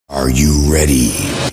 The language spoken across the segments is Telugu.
Are you ready?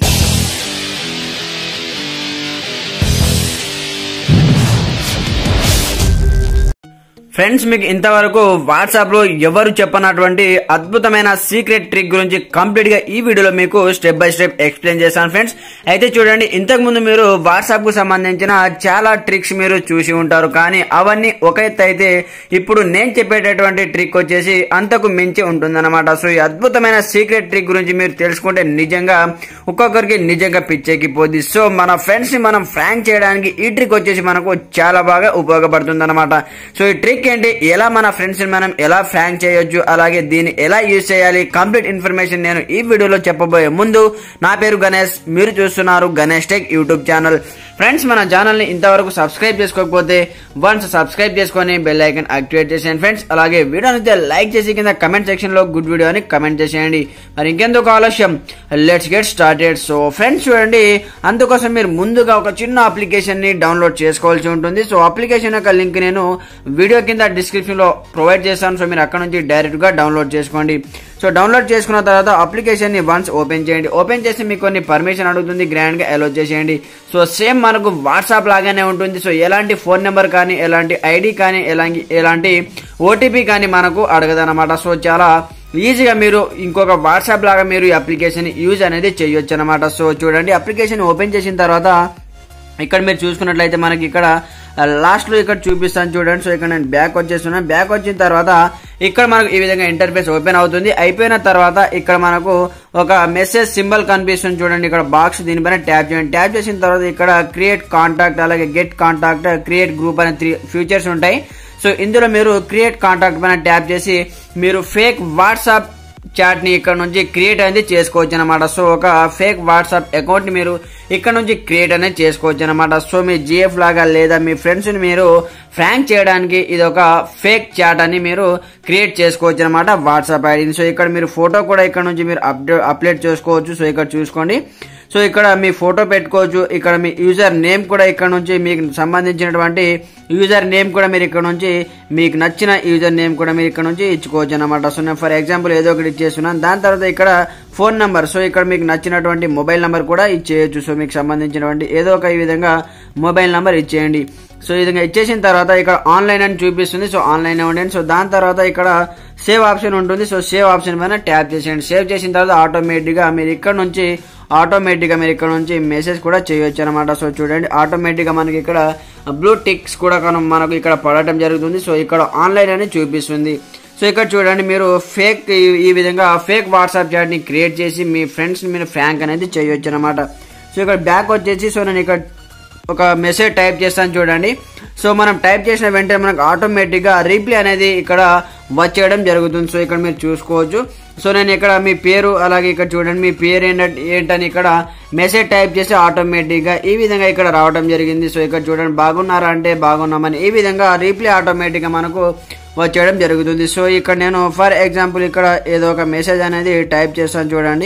ఫ్రెండ్స్ మీకు ఇంతవరకు వాట్సాప్ లో ఎవరు చెప్పనటువంటి అద్భుతమైన సీక్రెట్ ట్రిక్ గురించి కంప్లీట్ గా ఈ వీడియోలో మీకు స్టెప్ బై స్టెప్ ఎక్స్ప్లెయిన్ చేస్తాను ఫ్రెండ్స్ అయితే చూడండి ఇంతకు ముందు మీరు వాట్సాప్ కు సంబంధించిన చాలా ట్రిక్స్ మీరు చూసి ఉంటారు కానీ అవన్నీ ఒక ఎత్తు అయితే ఇప్పుడు నేను చెప్పేటటువంటి ట్రిక్ వచ్చేసి అంతకు మించి ఉంటుందన్నమాట సో ఈ అద్భుతమైన సీక్రెట్ ట్రిక్ గురించి మీరు తెలుసుకుంటే నిజంగా ఒక్కొక్కరికి నిజంగా పిచ్చెక్కి పోద్ది సో మన ఫ్రెండ్స్ ని మనం ఫ్రాంక్ చేయడానికి ఈ ట్రిక్ వచ్చేసి మనకు చాలా బాగా ఉపయోగపడుతుంది అనమాట సో ఈ ట్రిక్ ఏంటి ఎలా మన ఫ్రెండ్స్ ని మనం ఎలా ఫ్రాంక్ చేయొచ్చు అలాగే దీన్ని ఎలా యూజ్ చేయాలి కంప్లీట్ ఇన్ఫర్మేషన్ నేను ఈ వీడియోలో చెప్పబోయే ముందు నా పేరు గణేష్ మీరు చూస్తున్నారు Ganesh Tech YouTube channel friends మన ఛానల్ ని ఇంతవరకు సబ్స్క్రైబ్ చేసుకోకపోతే వన్స్ సబ్స్క్రైబ్ చేసుకొని బెల్ ఐకన్ యాక్టివేట్ చేసేయండి ఫ్రెండ్స్ అలాగే వీడియో అయితే లైక్ చేసి కింద కమెంట్ సెక్షన్ లో గుడ్ వీడియో అని కమెంట్ చేసేయండి మరి ఇంకెందుకు ఆలస్యం let's get started so friends చూడండి అందుకోసం మీరు ముందుగా ఒక చిన్న అప్లికేషన్ ని డౌన్లోడ్ చేసుకోవాల్సి ఉంటుంది సో అప్లికేషన్ యొక్క లింక్ నేను వీడియో కింద డిస్క్రిప్షన్ లో ప్రొవైడ్ చేస్తాను సో మీరు అక్కడ నుంచి డైరెక్ట్ గా డౌన్లోడ్ చేసుకోండి సో డౌన్లోడ్ చేసుకున్న తర్వాత అప్లికేషన్ ని వన్స్ ఓపెన్ చేయండి ఓపెన్ చేసి మీకు కొన్ని పర్మిషన్ అడుగుతుంది గ్రాండ్ గా అలో చేసేయండి సో సేమ్ మనకు వాట్సాప్ లాగానే ఉంటుంది సో ఎలాంటి ఫోన్ నెంబర్ కానీ ఎలాంటి ఐడి కానీ ఎలాంటి ఎలాంటి ఓటీపీ కానీ మనకు అడగదన్నమాట సో చాలా ఈజీగా మీరు ఇంకొక వాట్సాప్ లాగా మీరు ఈ అప్లికేషన్ యూజ్ అనేది చేయొచ్చు అనమాట సో చూడండి అప్లికేషన్ ఓపెన్ చేసిన తర్వాత ఇక్కడ మీరు చూసుకున్నట్లయితే మనకి ఇక్కడ లాస్ట్ లో ఇక్కడ చూపిస్తాను చూడండి సో ఇక్కడ నేను బ్యాక్ వచ్చేస్తున్నాను బ్యాక్ వచ్చిన తర్వాత ఇక్కడ మనకు ఈ విధంగా ఇంటర్ఫేస్ ఓపెన్ అవుతుంది అయిపోయిన తర్వాత ఇక్కడ మనకు ఒక మెసేజ్ సింబల్ కనిపిస్తుంది చూడండి ఇక్కడ బాక్స్ దీనిపైన ట్యాప్ చేయండి ట్యాప్ చేసిన తర్వాత ఇక్కడ క్రియేట్ కాంటాక్ట్ అలాగే గెట్ కాంటాక్ట్ క్రియేట్ గ్రూప్ అనే త్రీ ఫ్యూచర్స్ ఉంటాయి సో ఇందులో మీరు క్రియేట్ కాంటాక్ట్ పైన ట్యాప్ చేసి మీరు ఫేక్ వాట్సాప్ చాట్ ని ఇక్కడ నుంచి క్రియేట్ అనేది చేసుకోవచ్చు అనమాట సో ఒక ఫేక్ వాట్సాప్ అకౌంట్ ని మీరు ఇక్కడ నుంచి క్రియేట్ అనేది చేసుకోవచ్చు అనమాట సో మీ జిఎఫ్ లాగా లేదా మీ ఫ్రెండ్స్ ని మీరు ఫ్రాంక్ చేయడానికి ఇది ఒక ఫేక్ చాట్ అని మీరు క్రియేట్ చేసుకోవచ్చు అనమాట వాట్సాప్ ఐడిని సో ఇక్కడ మీరు ఫోటో కూడా ఇక్కడ నుంచి మీరు అప్డేట్ అప్లోడ్ చేసుకోవచ్చు సో ఇక్కడ చూసుకోండి సో ఇక్కడ మీ ఫోటో పెట్టుకోవచ్చు ఇక్కడ మీ యూజర్ నేమ్ కూడా ఇక్కడ నుంచి మీకు సంబంధించినటువంటి యూజర్ నేమ్ కూడా మీరు ఇక్కడ నుంచి మీకు నచ్చిన యూజర్ నేమ్ కూడా మీరు ఇక్కడ నుంచి ఇచ్చుకోవచ్చు అనమాట సో నేను ఫర్ ఎగ్జాంపుల్ ఏదో ఒకటి ఇచ్చేస్తున్నాను దాని తర్వాత ఇక్కడ ఫోన్ నంబర్ సో ఇక్కడ మీకు నచ్చినటువంటి మొబైల్ నంబర్ కూడా ఇచ్చేయచ్చు సో మీకు సంబంధించినటువంటి ఏదో ఒక ఈ విధంగా మొబైల్ నంబర్ ఇచ్చేయండి సో ఈ విధంగా ఇచ్చేసిన తర్వాత ఇక్కడ ఆన్లైన్ అని చూపిస్తుంది సో ఆన్లైన్ ఉండండి సో దాని తర్వాత ఇక్కడ సేవ్ ఆప్షన్ ఉంటుంది సో సేవ్ ఆప్షన్ పైన ట్యాప్ చేసేయండి సేవ్ చేసిన తర్వాత ఆటోమేటిక్గా మీరు ఇక్కడ నుంచి ఆటోమేటిక్గా మీరు ఇక్కడ నుంచి మెసేజ్ కూడా చేయొచ్చు అనమాట సో చూడండి ఆటోమేటిక్గా మనకి ఇక్కడ బ్లూ టిక్స్ కూడా కను- మనకు ఇక్కడ పడటం జరుగుతుంది సో ఇక్కడ ఆన్లైన్ అని చూపిస్తుంది సో ఇక్కడ చూడండి మీరు ఫేక్ ఈ- ఈ విధంగా ఫేక్ వాట్సాప్ చాట్ ని క్రియేట్ చేసి మీ ఫ్రెండ్స్ మీరు ఫ్రాంక్ అనేది చేయొచ్చు అనమాట సో ఇక్కడ బ్యాక్ వచ్చేసి సో నేను ఇక్కడ ఒక మెసేజ్ టైప్ చేస్తాను చూడండి సో మనం టైప్ చేసిన వెంటనే మనకు ఆటోమేటిక్ గా రీప్లై అనేది ఇక్కడ వచ్చేయడం జరుగుతుంది సో ఇక్కడ మీరు చూసుకోవచ్చు సో నేను ఇక్కడ మీ పేరు అలాగే ఇక్కడ చూడండి మీ పేరు ఏంటంటే ఏంటని ఇక్కడ మెసేజ్ టైప్ చేసి ఆటోమేటిక్ గా ఈ విధంగా ఇక్కడ రావడం జరిగింది సో ఇక్కడ చూడండి బాగున్నారా అంటే బాగున్నామని ఈ విధంగా రీప్లై ఆటోమేటిక్ గా మనకు వచ్చేయడం జరుగుతుంది సో ఇక్కడ నేను ఫర్ ఎగ్జాంపుల్ ఇక్కడ ఏదో ఒక మెసేజ్ అనేది టైప్ చేస్తాను చూడండి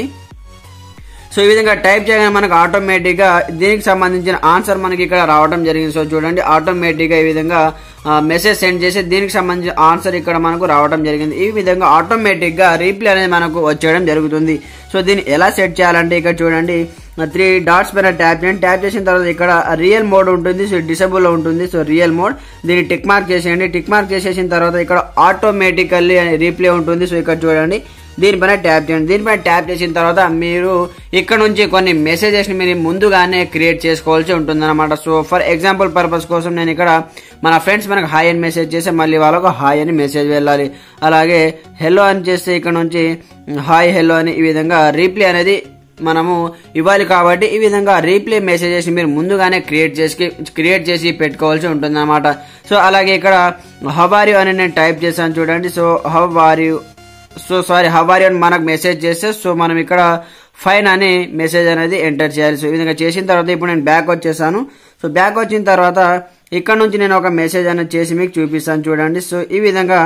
సో ఈ విధంగా టైప్ చేయగానే మనకు ఆటోమేటిక్ గా దీనికి సంబంధించిన ఆన్సర్ మనకి ఇక్కడ రావడం జరిగింది సో చూడండి ఆటోమేటిక్ గా ఈ విధంగా మెసేజ్ సెండ్ చేసి దీనికి సంబంధించిన ఆన్సర్ ఇక్కడ మనకు రావడం జరిగింది ఈ విధంగా ఆటోమేటిక్ గా రీప్లై అనేది మనకు వచ్చేయడం జరుగుతుంది సో దీన్ని ఎలా సెట్ చేయాలంటే ఇక్కడ చూడండి త్రీ డాట్స్ పైన ట్యాప్ చేయండి ట్యాప్ చేసిన తర్వాత ఇక్కడ రియల్ మోడ్ ఉంటుంది సో డిసబుల్ లో ఉంటుంది సో రియల్ మోడ్ దీన్ని టిక్ మార్క్ చేసేయండి టిక్ మార్క్ చేసేసిన తర్వాత ఇక్కడ ఆటోమేటికల్లీ రీప్లే ఉంటుంది సో ఇక్కడ చూడండి దీనిపైన ట్యాప్ చేయండి దీనిపైన ట్యాప్ చేసిన తర్వాత మీరు ఇక్కడ నుంచి కొన్ని మెసేజెస్ ని మీరు ముందుగానే క్రియేట్ చేసుకోవాల్సి ఉంటుందన్నమాట సో ఫర్ ఎగ్జాంపుల్ పర్పస్ కోసం నేను ఇక్కడ మన ఫ్రెండ్స్ మనకు హాయ్ అని మెసేజ్ చేస్తే మళ్ళీ వాళ్ళకు హాయ్ అని మెసేజ్ వెళ్ళాలి అలాగే హెల్లో అని చేస్తే ఇక్కడ నుంచి హాయ్ హెల్లో అని ఈ విధంగా రీప్లై అనేది మనము ఇవ్వాలి కాబట్టి ఈ విధంగా రీప్లే మెసేజెస్ మీరు ముందుగానే క్రియేట్ చేసి క్రియేట్ చేసి పెట్టుకోవాల్సి ఉంటుంది అనమాట సో అలాగే ఇక్కడ హవారియు అని నేను టైప్ చేశాను చూడండి so how are you so sorry how are you అని మనకు మెసేజ్ చేస్తే సో మనం ఇక్కడ ఫైన్ అని మెసేజ్ అనేది ఎంటర్ చేయాలి సో ఈ విధంగా చేసిన తర్వాత ఇప్పుడు నేను బ్యాక్ వచ్చేసాను సో బ్యాక్ వచ్చిన తర్వాత ఇక్కడ నుంచి నేను ఒక మెసేజ్ అనేది చేసి మీకు చూపిస్తాను చూడండి సో ఈ విధంగా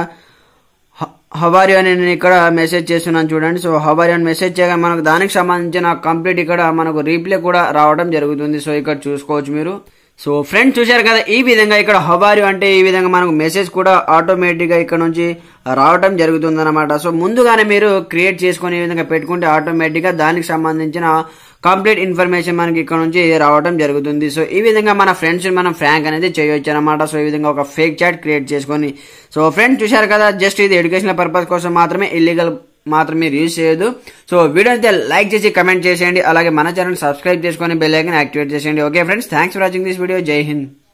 హవారి అని నేను ఇక్కడ మెసేజ్ చేస్తున్నాను చూడండి సో హవారి అని మెసేజ్ చేయగా మనకు దానికి సంబంధించిన కంప్లీట్ ఇక్కడ మనకు రీప్లే కూడా రావడం జరుగుతుంది సో ఇక్కడ చూసుకోవచ్చు మీరు సో ఫ్రెండ్స్ చూశారు కదా ఈ విధంగా ఇక్కడ హవారి అంటే ఈ విధంగా మనకు మెసేజ్ కూడా ఆటోమేటిక్ గా ఇక్కడ నుంచి రావటం జరుగుతుంది అనమాట సో ముందుగానే మీరు క్రియేట్ చేసుకుని ఈ విధంగా పెట్టుకుంటే ఆటోమేటిక్ గా దానికి సంబంధించిన కంప్లీట్ ఇన్ఫర్మేషన్ మనకి ఇక్కడ నుంచి రావడం జరుగుతుంది సో ఈ విధంగా మన ఫ్రెండ్స్ మనం ఫ్రాంక్ అనేది చేయొచ్చు అనమాట సో ఈ విధంగా ఒక ఫేక్ చాట్ క్రియేట్ చేసుకొని సో ఫ్రెండ్స్ చూశారు కదా జస్ట్ ఇది ఎడ్యుకేషనల్ పర్పస్ కోసం మాత్రమే ఇల్లీగల్ మాత్రం మీరు యూజ్ చేయొద్దు సో వీడియో అయితే లైక్ చేసి కమెంట్ చేసేయండి అలాగే మన ఛానల్ సబ్స్క్రైబ్ చేసుకొని బెల్ ఐకన్ యాక్టివేట్ చేసేయండి okay friends thanks for watching this video జై హింద్